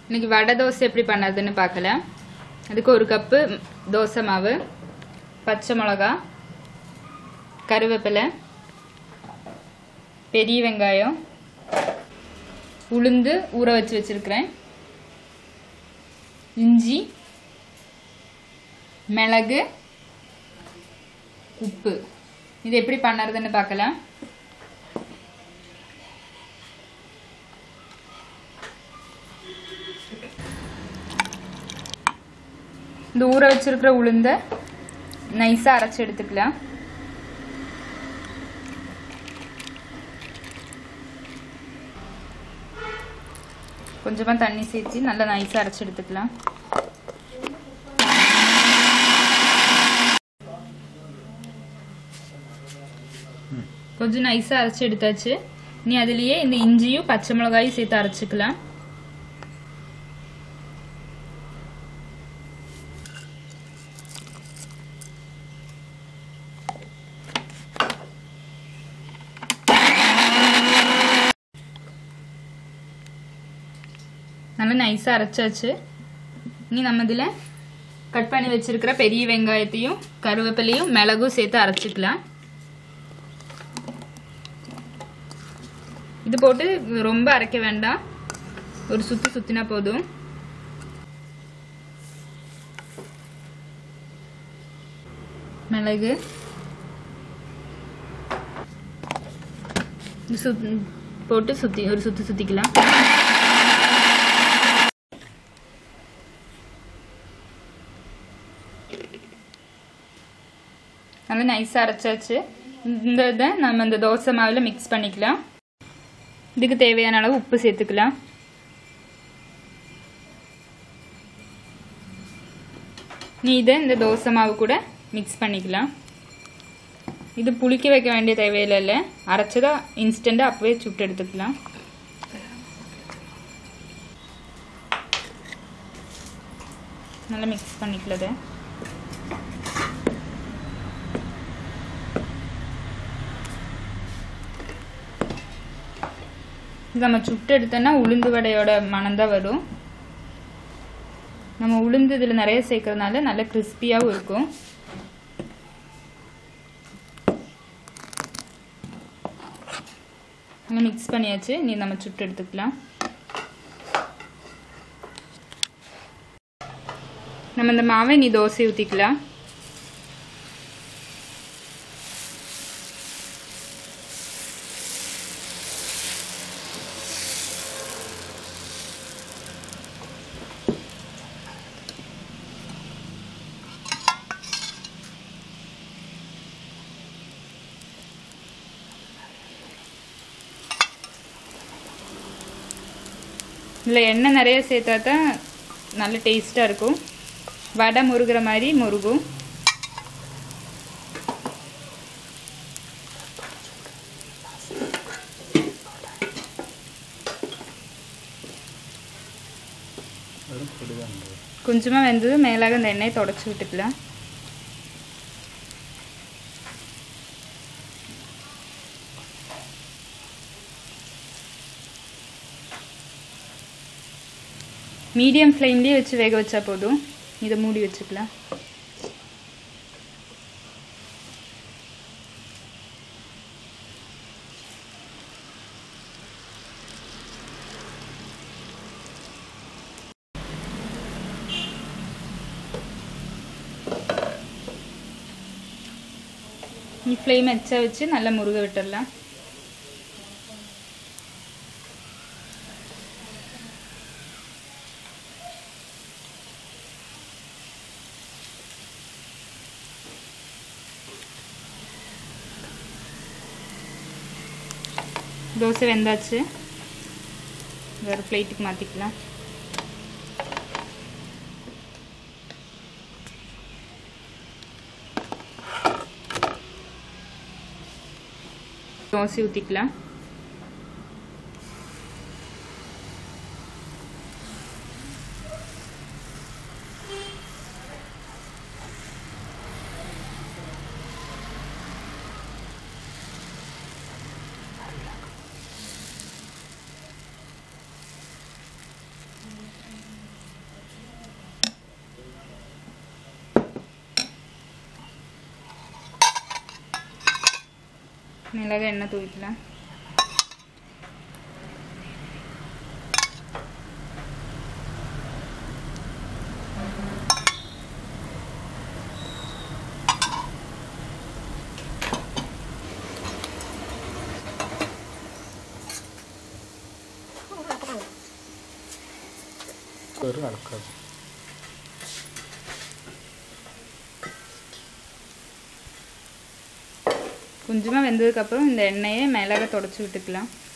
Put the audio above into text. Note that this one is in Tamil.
இன்னைக்கு வடை தோசை எப்படி பண்ணுறதுன்னு பார்க்கலாம் அதுக்கு ஒரு கப்பு தோசை மாவு பச்சை மிளகா கருவேப்பிலை பெரிய வெங்காயம் உளுந்து ஊற வச்சு வச்சிருக்கிறேன் இஞ்சி மிளகு உப்பு இது எப்படி பண்ணுறதுன்னு பார்க்கலாம் இந்த ஊற வச்சிருக்கிற உளுந்த நைஸாக அரைச்சி எடுத்துக்கலாம் கொஞ்சமாக தண்ணி சேர்த்து நல்லா நைஸாக அரைச்சி எடுத்துக்கலாம் கொஞ்சம் நைஸாக அரைச்சி எடுத்தாச்சு நீ அதுலேயே இந்த இஞ்சியும் பச்சை மிளகாயும் சேர்த்து அரைச்சிக்கலாம் நல்லா நைஸாக அரைச்சாச்சு இனி நம்ம இதில் கட் பண்ணி வச்சிருக்கிற பெரிய வெங்காயத்தையும் கருவேப்பிலையும் மிளகும் சேர்த்து அரைச்சிக்கலாம் இது போட்டு ரொம்ப அரைக்க வேண்டாம் ஒரு சுற்றி சுற்றினா போதும் மிளகு சுத் போட்டு சுற்றி ஒரு சுற்றி சுற்றிக்கலாம் நல்லா நைஸாக அரைச்சாச்சு இந்த இதை நம்ம இந்த தோசை மாவில் மிக்ஸ் பண்ணிக்கலாம் இதுக்கு தேவையான அளவு உப்பு சேர்த்துக்கலாம் நீ இதை இந்த தோசை மாவு கூட மிக்ஸ் பண்ணிக்கலாம் இது புளிக்க வைக்க வேண்டிய தேவையில்லை இல்லை அரைச்சதா இன்ஸ்டண்ட்டாக அப்போவே சுட்டு எடுத்துக்கலாம் நல்லா மிக்ஸ் பண்ணிக்கலது இது நம்ம சுட்டு எடுத்தோன்னா உளுந்து வடையோட மணம்தான் வரும் நம்ம உளுந்து இதில் நிறைய சேர்க்கறதுனால நல்ல கிறிஸ்பியாகவும் இருக்கும் நல்லா மிக்ஸ் பண்ணியாச்சு நீ நம்ம சுட்டு எடுத்துக்கலாம் நம்ம இந்த மாவை நீ தோசை ஊற்றிக்கலாம் இதில் எண்ணெய் நிறைய சேர்த்தா தான் நல்ல டேஸ்ட்டாக இருக்கும் வடை முருகிற மாதிரி முருகும் கொஞ்சமாக வெந்தது மேலாக அந்த எண்ணெயை தொடச்சி விட்டுக்கலாம் மீடியம் ஃப்ளேம்லேயே வச்சு வேக வச்சா போதும் இதை மூடி வச்சுக்கலாம் ஃப்ளேம் எச்சா வச்சு நல்லா முருக விட்டுடலாம் தோசை வெந்தாச்சு வேறு பிளேட்டுக்கு மாற்றிக்கலாம் தோசை ஊற்றிக்கலாம் மிளகு எண்ணெய் தூவிக்கலாம் கரு நடக்காது கொஞ்சமாக வெந்ததுக்கப்புறம் இந்த எண்ணெயை மிளகை தொடச்சி விட்டுக்கலாம்